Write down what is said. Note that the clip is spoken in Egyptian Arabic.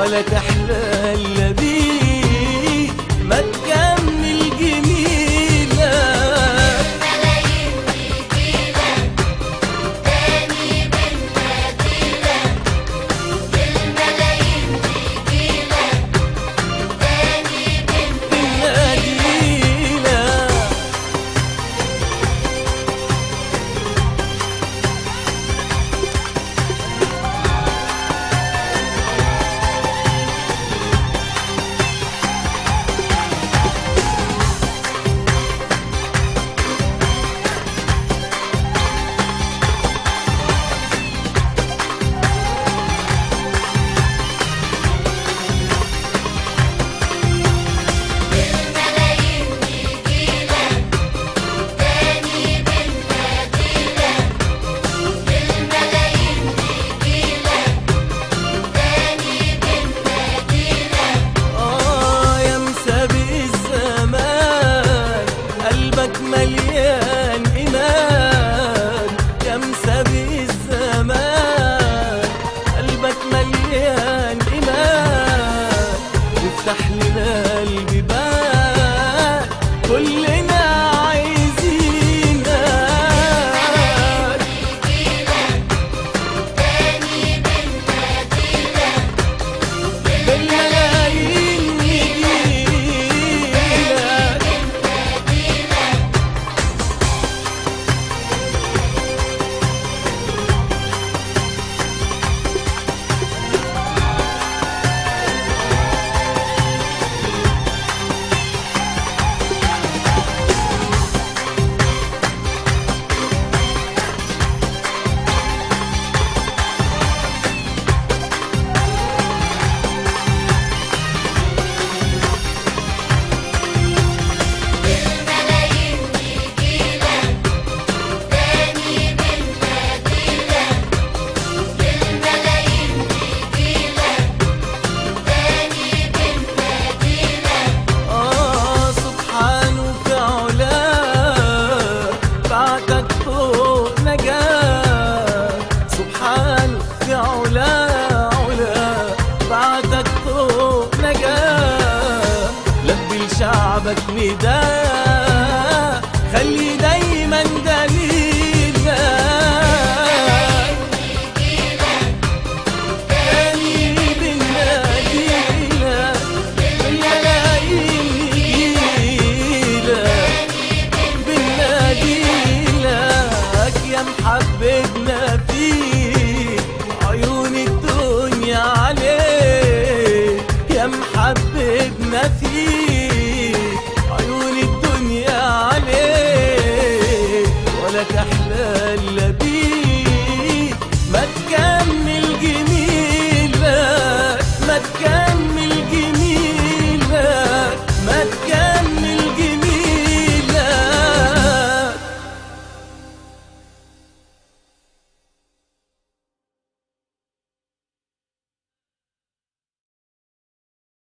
ولا تحلى الا بيه ما تكمل جميلة الملايين بيجيلك تاني بنناديلك الملايين بيجيلك تاني بنناديلك الناديلة الملايين بيجيلك تاني بنناديلك الملايين بيجيلك تاني بنناديلك آه يا مسابق الزمان قلبك مليان إيمان يا مسابق الزمان قلبك مليان إيمان وافتح لنا البيبان كلنا عايزينك بيجيلك تاني بنناديلك بالملايين نجيلك بنناديلك الملايين بيجيلك تاني بنناديلك الملايين بيجيلك تاني بنناديلك آه سبحانه في علاه بعدك فوق نجاة سبحانه في علاه علاه بعدك فوق نجاة لبي لشعبك نداء